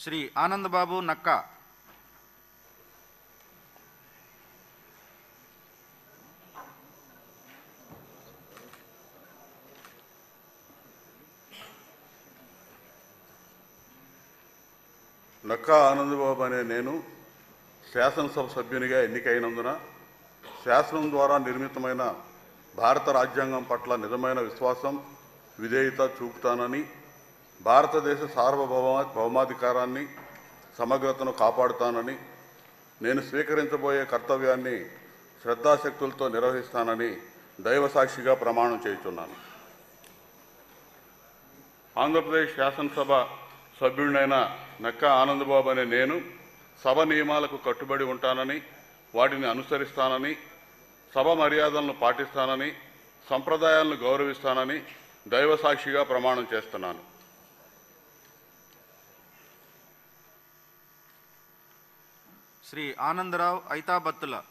శ్రీ ఆనందబాబు నక్కా నక్కా ఆనందబాబు అనే నేను శాసనసభ సభ్యునిగా ఎన్నికైనందున శాసనం ద్వారా నిర్మితమైన భారత రాజ్యాంగం పట్ల నిజమైన విశ్వాసం విధేయత చూపుతానని భారతదేశ సార్వభౌమ భౌమాధికారాన్ని సమగ్రతను కాపాడుతానని నేను స్వీకరించబోయే కర్తవ్యాన్ని శ్రద్ధాశక్తులతో నిర్వహిస్తానని దైవసాక్షిగా ప్రమాణం చేయుచున్నాను ఆంధ్రప్రదేశ్ శాసనసభ సభ్యుడినైన నక్కా ఆనందబాబు అనే నేను సభ నియమాలకు కట్టుబడి ఉంటానని వాటిని అనుసరిస్తానని సభ మర్యాదలను పాటిస్తానని సంప్రదాయాలను గౌరవిస్తానని దైవసాక్షిగా ప్రమాణం చేస్తున్నాను శ్రీ ఆనందరావు ఐతాబత్తుల